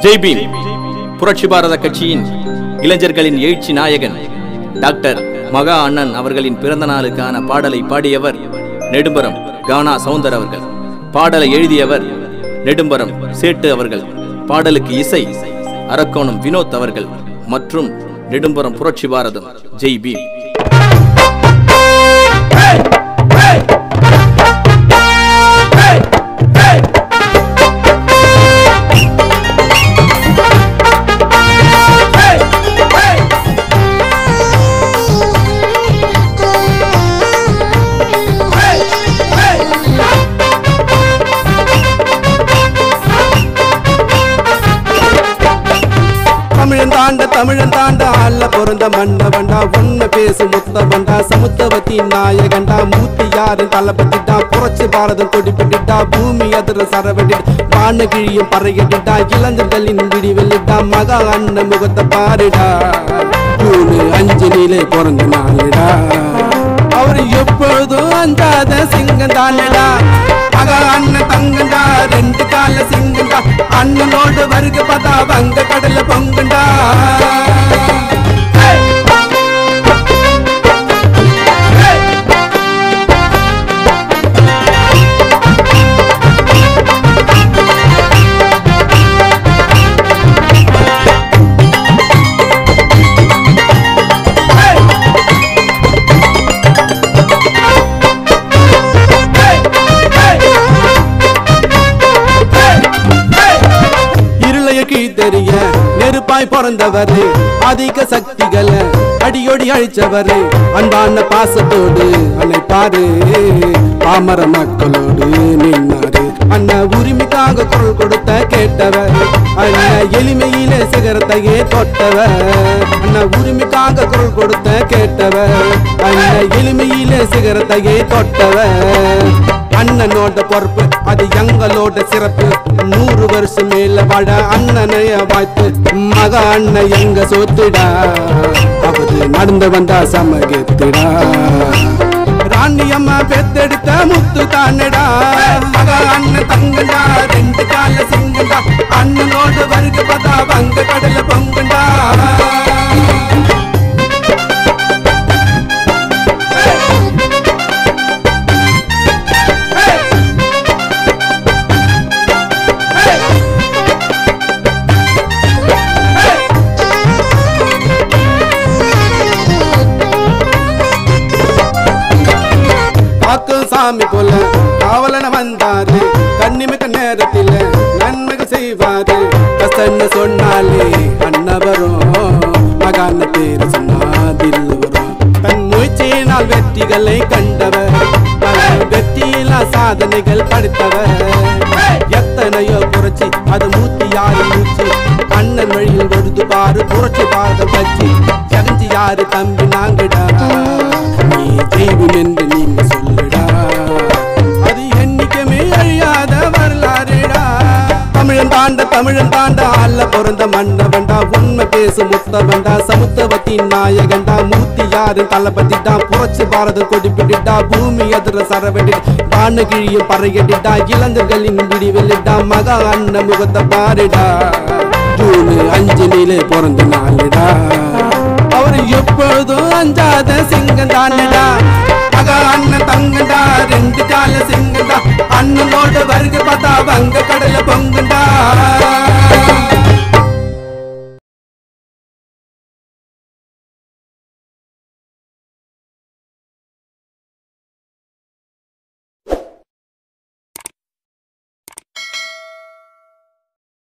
Jai beam புரட்சி பாரத கட்சியின் இளைஞர்களின் எழுச்சி நாயகன் டாக்டர் மகா அண்ணன் அவர்களின் பிறந்த நாளுக்கான பாடலை பாடியவர் நெடும்பரம் கானா சவுந்தர் அவர்கள் பாடலை எழுதியவர் நெடும்பரம் சேட்டு அவர்கள் பாடலுக்கு இசை அரக்கோணம் வினோத் அவர்கள் மற்றும் நெடும்பரம் புரட்சி பாரதம் ஜெய் பீம் தமிழன் தாண்ட தமிழன் தாண்ட அல்ல பிறந்த மன்னவன்டா உண்மை பேசு முத்தவன்டா சமுத்தவத்தி நாயகன்டா மூத்தி யாரின் தளபதிடா புரட்சி பாரதம் கொடிப்பிட்டுட்டா பூமி அதிர சரவெடிட்டு வானகிழியும் பறையடிட்டா இளைஞர்களின் விடிவெளிட்டா மகா அண்ணன் முகத்தை பாருடா மூணு அஞ்சு நீலே பிறந்த நாளுடா அவர் எப்பொழுதும் அஞ்சாத சிங்கம் தானடா மகா அண்ணன் தங்கண்டா ரெண்டு கால சிங்கண்டா அண்ணனோடு வருக பார்த்தா வங்க கடல பொங்குண்டா இருளையக்கு தெரிய நெருப்பாய் பிறந்தவர் அதிக சக்திகளை அடியோடி அழிச்சவர் அன்பான பாசத்தோடு அணைப்பாரு பாமர மக்களோடு நின்னாரு அண்ணன் உரிமைக்காக குரல் கொடுத்த கேட்டவர் அண்ணன் எளிமையிலே சிகரத்தையே தொட்டவர் அண்ணன் உரிமைக்காக குரல் கொடுத்த கேட்டவர் அண்ணன் எளிமையிலே சிகரத்தையே தொட்டவர் அண்ணனோட பொறுப்பு அது எங்களோட சிறப்பு நூறு வருஷம் மேல வாழ அண்ணனைய வாழ்த்து மக அண்ணன் எங்க சொத்துடா அவரு நடந்து வந்தா சமகத்துடா ராணி அம்மா பெத்தெடுத்த முத்து தானடா மக அண்ணன் தங்கண்டா ரெண்டு கால சிங்கண்டா அண்ணனோட வருக பார்த்தா வங்க கடல பொங்குண்டா காக்கும் சாமி போல காவலன வந்தாரு கண்ணிமிக்க நேரத்தில் நன்மைகள் செய்வாரு கசன்னு சொன்னாலே அண்ணன் வரும் மகான பேரு சொன்னாதில் வரும் தன் முயற்சியினால் வெற்றிகளை கண்டவர் பல வெற்றியிலா சாதனைகள் படைத்தவர் எத்தனையோ புரட்சி அது மூத்தி யாரு மூச்சு அண்ணன் வழியில் வருது பாரு புரட்சி பாரதம் கட்சி ஜெகஞ்சி யாரு தம்பி நாங்கடா நீ தெய்வம் என்று நீங்க சொல்லுடா அது என்னைக்குமே அழியாத வரலாறுடா தமிழன் தாண்ட தமிழன் தாண்ட அல்ல பிறந்த மன்னவன்டா உண்மை பேசு முத்தவன்டா சமுத்தவத்தி நாயகன்டா மூத்தி யாரு தளபதிடா புரட்சி பாரத கொடிப்பிட்டுட்டா பூமி அதிர சரவெடிட்டு வானகிழியும் பறையடிட்டா இளைஞர்களின் விடிவெளிட்டா மகா அண்ணன் முகத்தை பாருடா ஜூனு அஞ்சு நீலே பிறந்த நாளுடா அவர் எப்பொழுதும் அஞ்சாத சிங்கம் தானடா மகா அண்ணன் தங்கண்டா ரெண்டு கால சிங்கண்டா அண்ணனோட வருக பார்த்தா வங்க கடல பொங்க